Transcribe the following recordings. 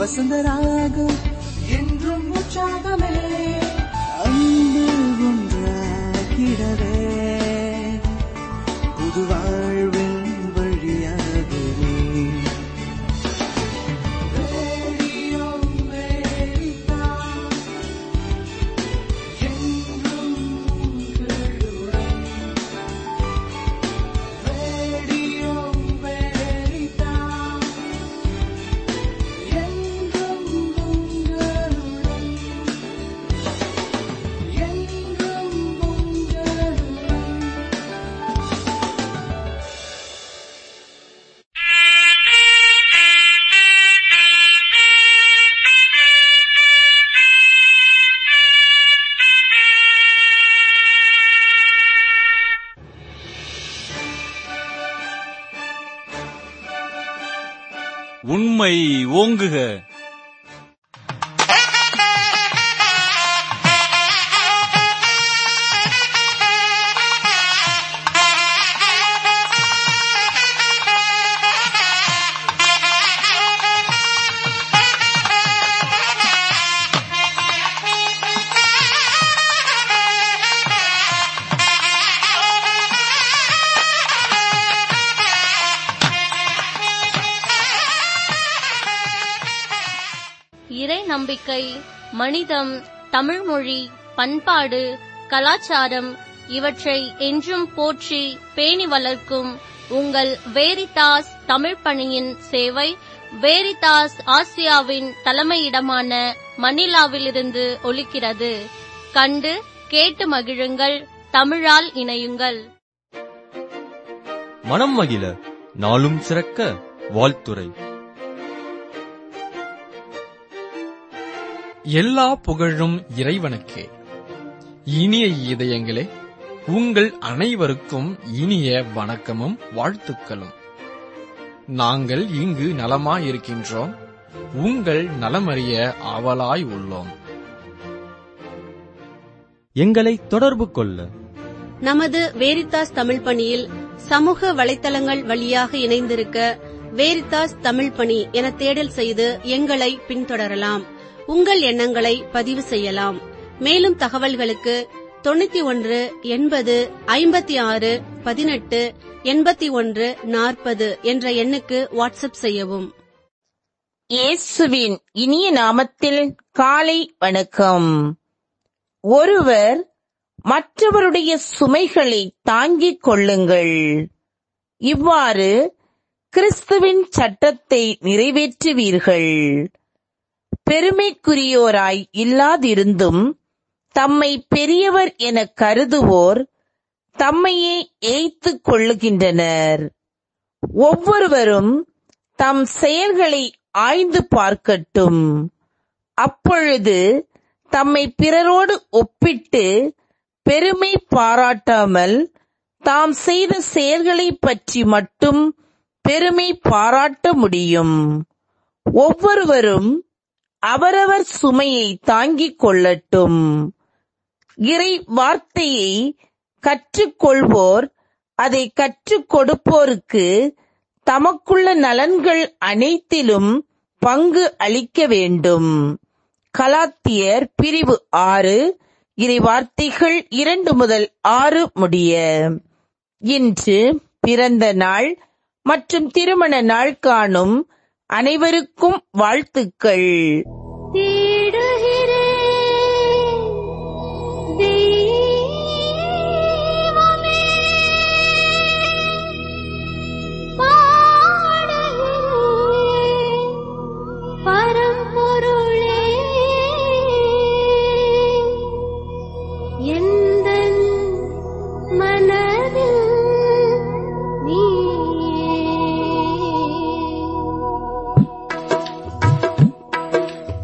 வசந்தராகம் என்றும் உற்சாகமே அன்பு ஒன்றாகிடவே புது வாழ்வின் வழியாகவே ரேடியோ அமெரிக்கா, என்றும் உங்களுடன். ரேடியோ அமெரிக்கா, என்றும் உங்களுடன். என்றும் உங்களுடன். உண்மை ஓங்குக இறை நம்பிக்கை மனிதம் தமிழ்மொழி பண்பாடு கலாச்சாரம் இவற்றை என்றும் போற்றி பேணி வளர்க்கும் உங்கள் வேரிதாஸ் தமிழ் பணியின் சேவை வேரிதாஸ் ஆசியாவின் தலைமையிடமான மணிலாவிலிருந்து ஒலிக்கிறது கண்டு கேட்டு மகிழுங்கள் தமிழால் இணையுங்கள் மனம் மகிழ நாளும் சிறக்க வாழ்த்துரை எல்லா புகழும் இறைவனுக்கே இனிய இதயங்களே உங்கள் அனைவருக்கும் இனிய வணக்கமும் வாழ்த்துக்களும் நாங்கள் இங்கு நலமாயிருக்கின்றோம் உங்கள் நலமறிய ஆவலாய் உள்ளோம் எங்களை தொடர்பு கொள்ள நமது வேரித்தாஸ் தமிழ் பணியில் சமூக வலைத்தளங்கள் வழியாக இணைந்திருக்க வேரித்தாஸ் தமிழ் பணி என தேடல் செய்து எங்களை பின்தொடரலாம் உங்கள் எண்ணங்களை பதிவு செய்யலாம் மேலும் தகவல்களுக்கு தொண்ணூத்தி ஒன்று எண்பது ஐம்பத்தி ஆறு பதினெட்டு எண்பத்தி ஒன்று நாற்பது என்ற எண்ணுக்கு வாட்ஸ்அப் செய்யவும் இயேசுவின் இனிய நாமத்தில் காலை வணக்கம் ஒருவர் மற்றவருடைய சுமைகளை தாங்கிக் கொள்ளுங்கள் இவ்வாறு கிறிஸ்துவின் சட்டத்தை நிறைவேற்றுவீர்கள் பெருமைக்குரியோராய் இல்லாதிருந்தும் தம்மை பெரியவர் என கருதுவோர் தம்மையே ஏய்த்துக் கொள்ளுகின்றனர் ஒவ்வொருவரும் தம் செயல்களை ஆய்ந்து பார்க்கட்டும் அப்பொழுது தம்மை பிறரோடு ஒப்பிட்டு பெருமை பாராட்டாமல் தாம் செய்த செயல்களைப் பற்றி மட்டும் பெருமை பாராட்ட முடியும் ஒவ்வொருவரும் அவரவர் சுமையை தாங்கிக் கொள்ளட்டும் இறை வார்த்தையை கற்றுக்கொள்வோர் அதை கற்றுக் கொடுப்போருக்கு தமக்குள்ள நலன்கள் அனைத்திலும் பங்கு அளிக்க வேண்டும் கலாத்தியர் பிரிவு ஆறு இறை வார்த்தைகள் இரண்டு முதல் ஆறு முடிய இன்று பிறந்த நாள் மற்றும் திருமண நாள் காணும் அனைவருக்கும் வாழ்த்துக்கள் பரம்பொருளே எந்தன் மனதில் நீயே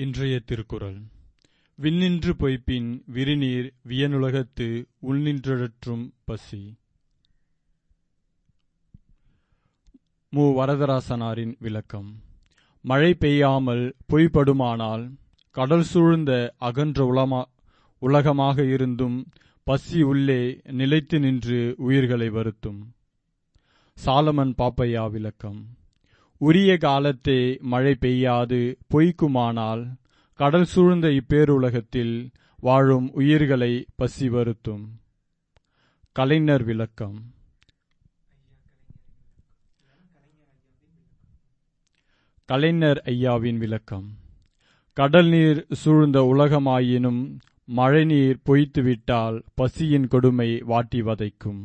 இன்றைய திருக்குறள் விண்ணின்று பொய்ப்பின் விரிநீர் வியனுலகத்து உள்நின்றற்றும் பசி மு வரதராசனாரின் விளக்கம் மழை பெய்யாமல் பொய்ப்படுமானால் கடல் சூழ்ந்த அகன்ற உலமா உலகமாக இருந்தும் பசி உள்ளே நிலைத்து நின்று உயிர்களை வருத்தும் சாலமன் பாப்பையா விளக்கம் உரிய காலத்தே மழை பெய்யாது பொய்க்குமானால் கடல் சூழ்ந்த இப்பேருலகத்தில் வாழும் உயிர்களை பசி வருத்தும் கலைஞர் விளக்கம் கலைஞர் ஐயாவின் விளக்கம் கடல் நீர் சூழ்ந்த உலகமாயினும் மழைநீர் பொய்த்துவிட்டால் பசியின் கொடுமை வாட்டி வதைக்கும்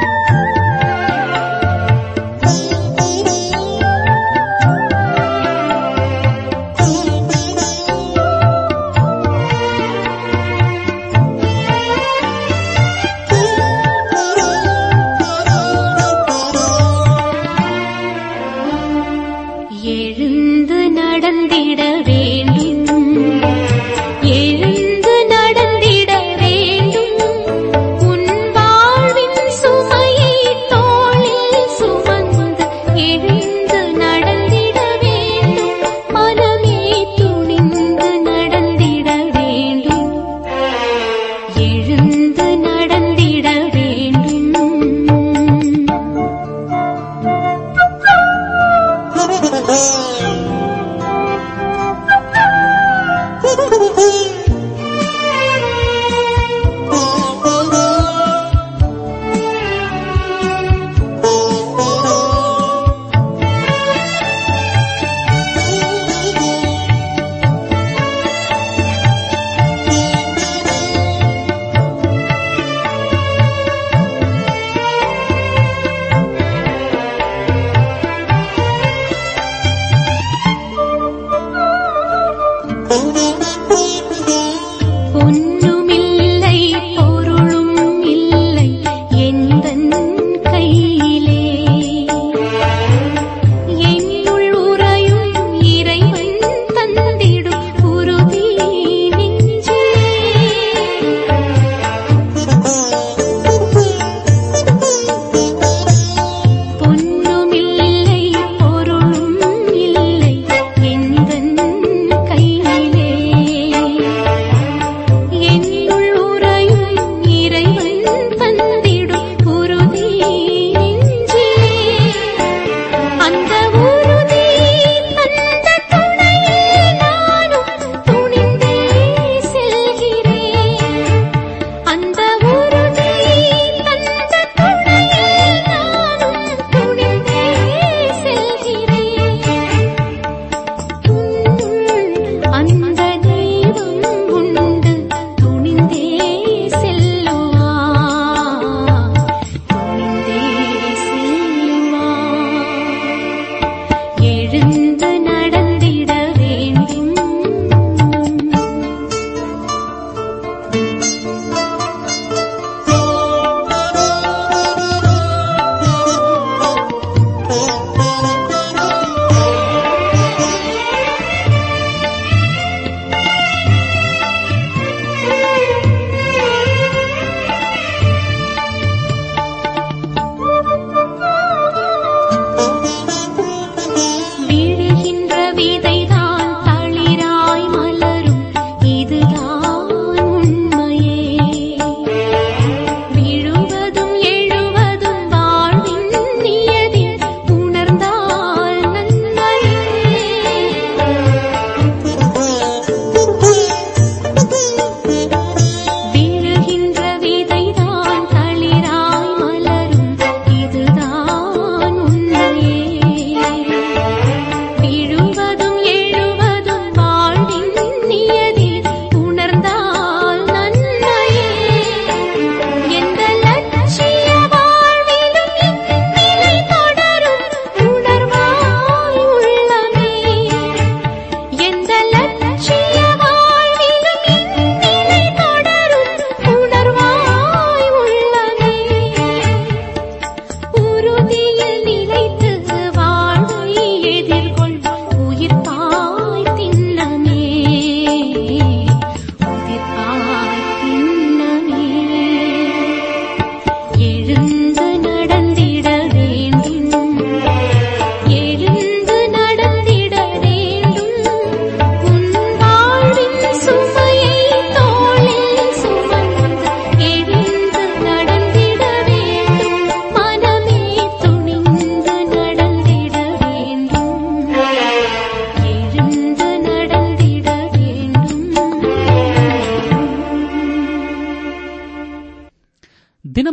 Thank you.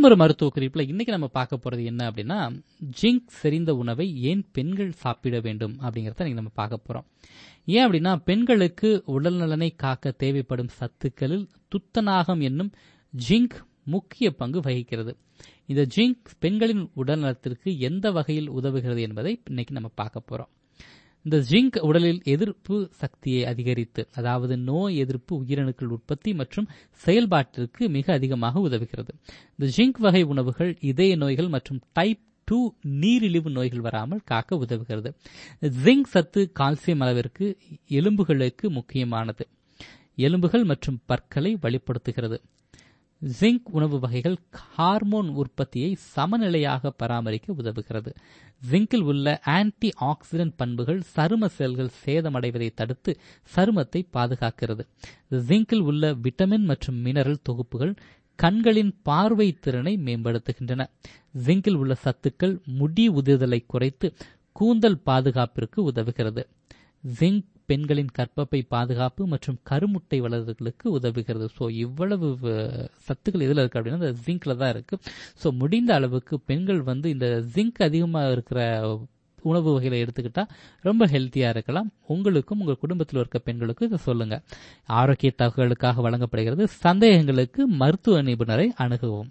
ஒரு மருத்துவ குறிப்புல இன்னைக்கு நம்ம பார்க்க போறது என்ன அப்படின்னா ஜிங்க் செறிந்த உணவை ஏன் பெண்கள் சாப்பிட வேண்டும் அப்படிங்கறத இன்னைக்கு நம்ம பார்க்க போறோம் ஏன் அப்படின்னா பெண்களுக்கு உடல் நலனை காக்க தேவைப்படும் சத்துக்களில் துத்தநாகம் என்னும் ஜிங்க் முக்கிய பங்கு வகிக்கிறது இந்த ஜிங்க் பெண்களின் உடல் நலத்திற்கு எந்த வகையில் உதவுகிறது என்பதை இன்னைக்கு நம்ம பார்க்க போறோம் இந்த ஜிங்க் உடலில் எதிர்ப்பு சக்தியை அதிகரித்து அதாவது நோய் எதிர்ப்பு உயிரணுக்கள் உற்பத்தி மற்றும் செயல்பாட்டிற்கு மிக அதிகமாக உதவுகிறது இந்த ஜிங்க் வகை உணவுகள் இதய நோய்கள் மற்றும் டைப் டூ நீரிழிவு நோய்கள் வராமல் காக்க உதவுகிறது ஜிங்க் சத்து கால்சியம் அளவிற்கு எலும்புகளுக்கு முக்கியமானது எலும்புகள் மற்றும் பற்களை வலுப்படுத்துகிறது ஜிங்க் உணவு வகைகள் ஹார்மோன் உற்பத்தியை சமநிலையாக பராமரிக்க உதவுகிறது ஜிங்கில் உள்ள ஆன்டி ஆக்சிடென்ட் பண்புகள் சரும செல்கள் சேதமடைவதை தடுத்து சருமத்தை பாதுகாக்கிறது ஜிங்கில் உள்ள விட்டமின் மற்றும் மினரல் தொகுப்புகள் கண்களின் பார்வை திறனை மேம்படுத்துகின்றன ஜிங்கில் உள்ள சத்துக்கள் முடி உதிர்தலை குறைத்து கூந்தல் பாதுகாப்பிற்கு உதவுகிறது ஜிங்க் பெண்களின் கற்பப்பை பாதுகாப்பு மற்றும் கருமுட்டை வளர்தலுக்கு உதவுகிறது ஸோ இவ்வளவு அஹ், சத்துக்கள் எதில் இருக்கு அப்படின்னா இந்த ஜிங்க்ல தான் இருக்கு ஸோ முடிந்த அளவுக்கு பெண்கள் வந்து இந்த ஜிங்க் அதிகமாக இருக்கிற உணவு வகைகளை எடுத்துக்கிட்டா ரொம்ப ஹெல்த்தியா இருக்கலாம் உங்களுக்கும் உங்கள் குடும்பத்தில் இருக்க பெண்களுக்கும் இதை சொல்லுங்க ஆரோக்கிய தகவலுக்காக வழங்கப்படுகிறது சந்தேகங்களுக்கு மருத்துவ நிபுணரை அணுகவும்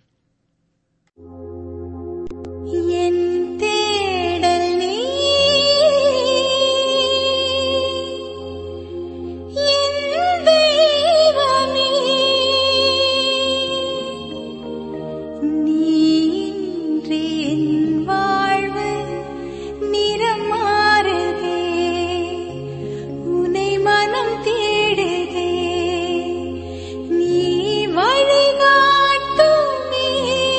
என் தேடல் நீ என் தெய்வமே நீ இன்றி என் வாழ்வு நிறம் மாறுதே உனை மனம் தேடுதே நீ வழிகாட்டுமே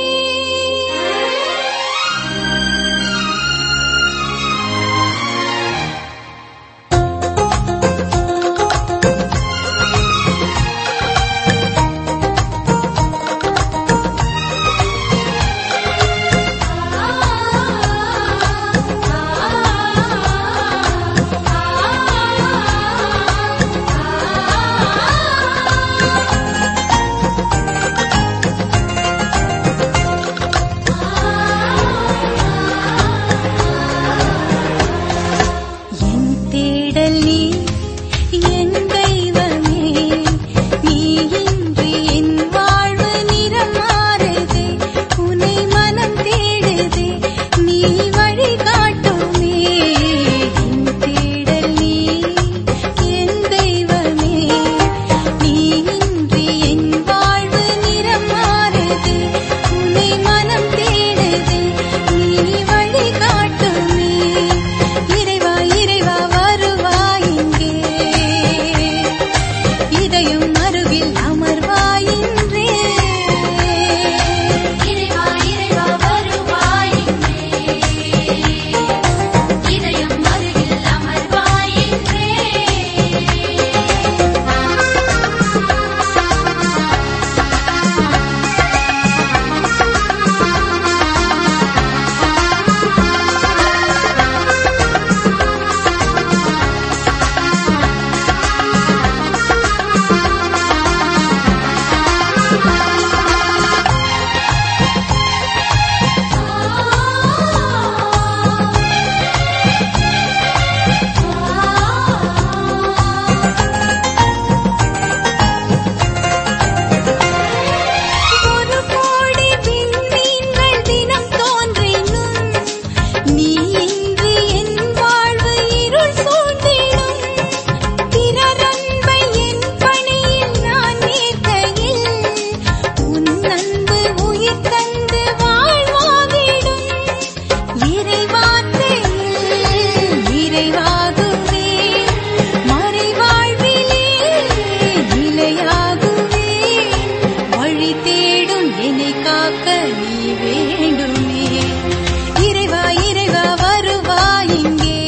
என் தேடல் நீ என் தெய்வமே நீ இன்றி என் வாழ்வு நிறம் மாறுதே உன்னை மனம் தேடுதே நீ வழி காட்டுமே என் தேடல் நீ என் தெய்வமே நீ இன்றி என் வாழ்வு நிறம் மாறுதே உன்னை மனம் தேடுதே நீ வழி காட்டுமே இறைவா இறைவா வருவாய் இங்கே இதயம் அருகில் அமர்வாய் இன்றே இறைவா இறைவா வருவாய் இங்கே இதயம் அருகில் அமர்வாய் இன்றே ஒரு கோடி விண்மீன்கள் தினம் தோன்றினும் நீ இன்று என் வாழ்வு இருள் சூழ்ந்திடும் பிறர் அன்பை என் பணியில் நான் ஏற்கையில் உன் அன்பு உயிர் தந்து வாழ்வாகிடும் இறைவார்த்தையில் நிறைவாகுவே மறைவாழ்விலே நிலையாகுவே வழி தேடும் என்னை காக்க நீ வேண்டுமே இறைவா இறைவா வருவாய் இங்கே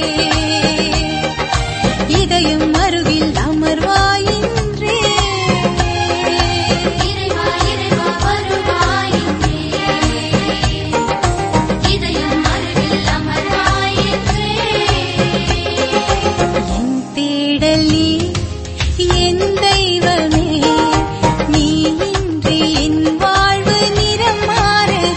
இதயம் அருகில் அமர்வாய் இன்றே இறைவா இறைவா வருவாய் இங்கே இதயம் அருகில் அமர்வாய் இன்றே என் தேடல் நீ என் தெய்வமே நீ இன்றி என் வாழ்வு நிறம் மாறுதே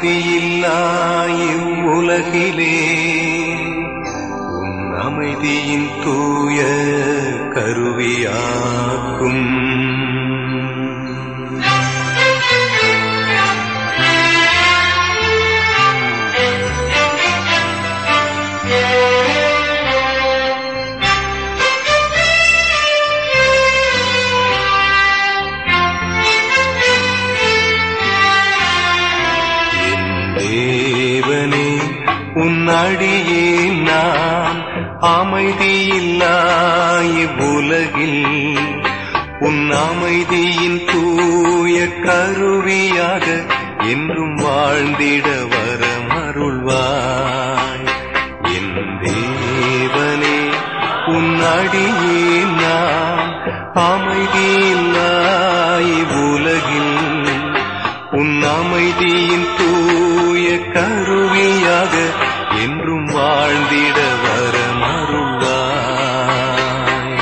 அமைதியில்லா இவ்வுலகிலே உன் அமைதியின் தூய கருவியாக்கும் என் தேவனே உன் அடியே நான் அமைதியில்லா இவ்வுலகில் உன் அமைதியின் தூய கருவியாக என்றும் வாழ்ந்திட வரமருள்வாய் என் தேவனே உன் அடியே நான் அமைதியில்லா இவ்வுலகில் உன் அமைதியின் தூய கருவியாக என்றும் வாழ்ந்திட வரமருள்வாய்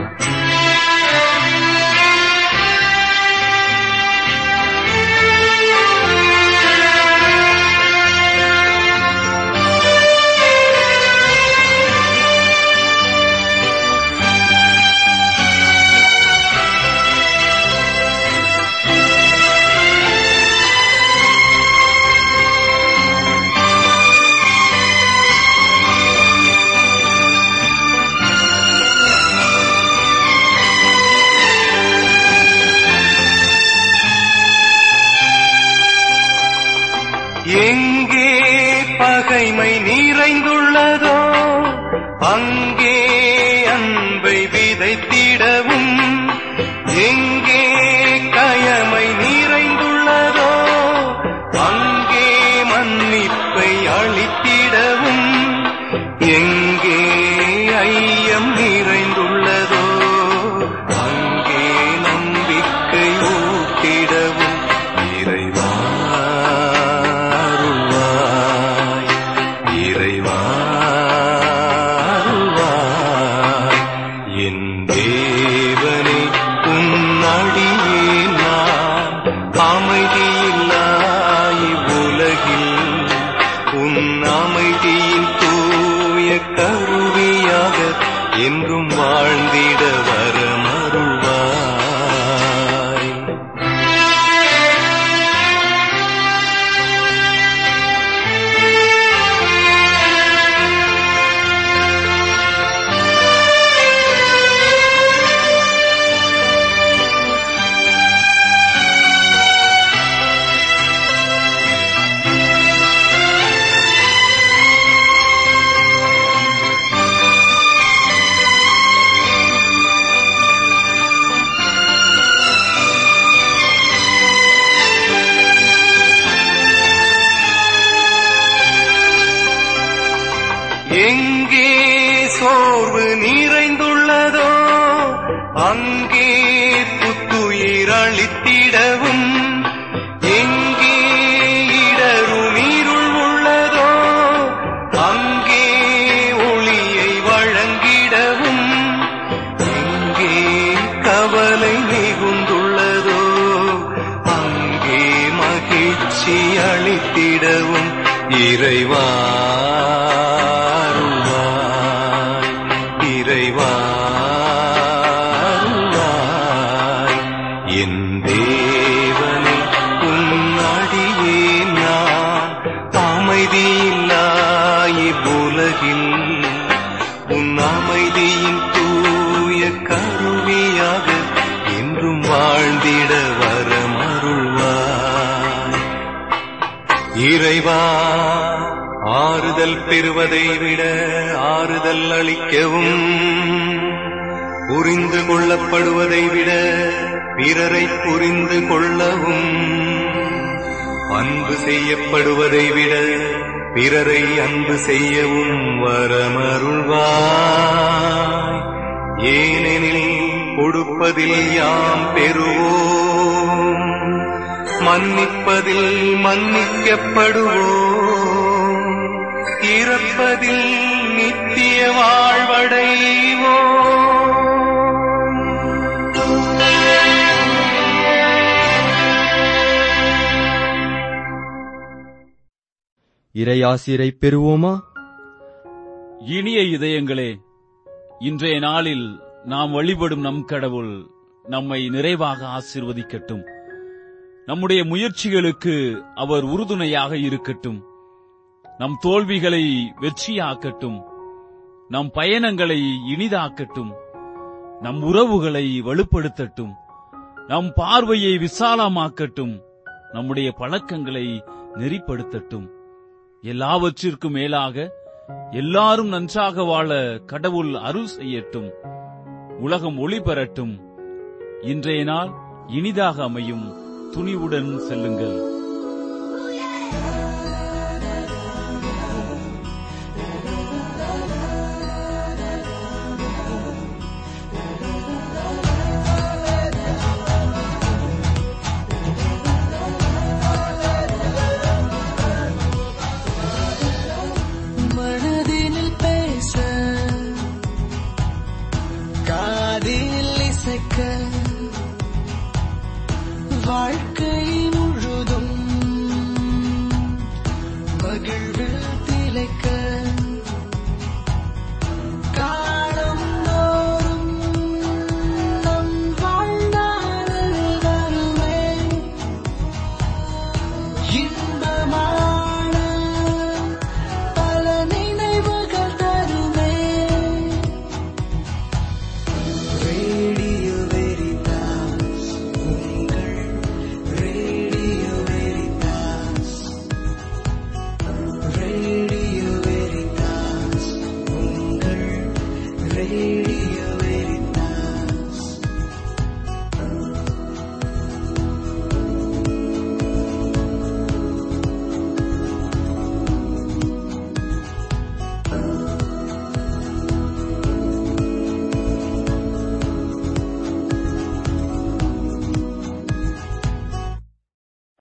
எங்கே பகைமை நிறைந்துள்ளதோ அங்கே அன்பை விதைத்திடவும் எங்கே கயமை நிறைந்துள்ளதோ அங்கே மன்னிப்பை அளித்திடவும் எங்கே ஐயம் நிறைந்துள்ளதோ அங்கே நம்பிக்கை ஊட்டிடவும் இறைவாருள்வாய் இறைவாருள்வாய் என் தேவனே உன் அடியே நான் அமைதியில்லாய் உலகில் உன் அமைதியின் தூய கருவியாக என்றும் வாழ்ந்திட வரமருள்வாய் எங்கே சோர்வு நிறைந்துள்ளதோ அங்கே புத்துயிர் அளித்திடவும் எங்கே இடரும் இருள் உள்ளதோ அங்கே ஒளியை வழங்கிடவும் எங்கே கவலை மிகுந்துள்ளதோ அங்கே மகிழ்ச்சி அளித்திடவும் இறைவாருள்வாய் இறைவாருள்வாய் என் தேவனை உன் அடியே நான் அமைதியில்லாய் உலகில் உன் அமைதியின் தூய கருவியாக என்றும் வாழ்ந்திட வரமருள்வாய் இறைவா ஆறுதல் பெறுவதை விட ஆறுதல் அளிக்கவும் புரிந்து கொள்ளப்படுவதை விட பிறரை புரிந்து கொள்ளவும் அன்பு செய்யப்படுவதை விட பிறரை அன்பு செய்யவும் வரமருள்வாய் ஏனெனில் கொடுப்பதில் யாம் பெறுவோம் மன்னிப்பதில் மன்னிக்கப்படுவோம் இறப்பதில் நித்திய வாழ்வடைவோம் இறையாசிரை பெறுவோமா இனிய இதயங்களே இன்றைய நாளில் நாம் வழிபடும் நம் கடவுள் நம்மை நிறைவாக ஆசீர்வதிக்கட்டும் நம்முடைய முயற்சிகளுக்கு அவர் உறுதுணையாக இருக்கட்டும் நம் தோல்விகளை வெற்றியாக்கட்டும் நம் பயணங்களை இனிதாக்கட்டும் நம் உறவுகளை வலுப்படுத்தட்டும் நம் பார்வையை விசாலமாக்கட்டும் நம்முடைய பழக்கங்களை நெறிப்படுத்தட்டும் எல்லாவற்றிற்கும் மேலாக எல்லாரும் நன்றாக வாழ கடவுள் அருள் செய்யட்டும் உலகம் ஒளி பெறட்டும் இன்றைய நாள் இனிதாக அமையும் துணிவுடன் செல்லுங்கள்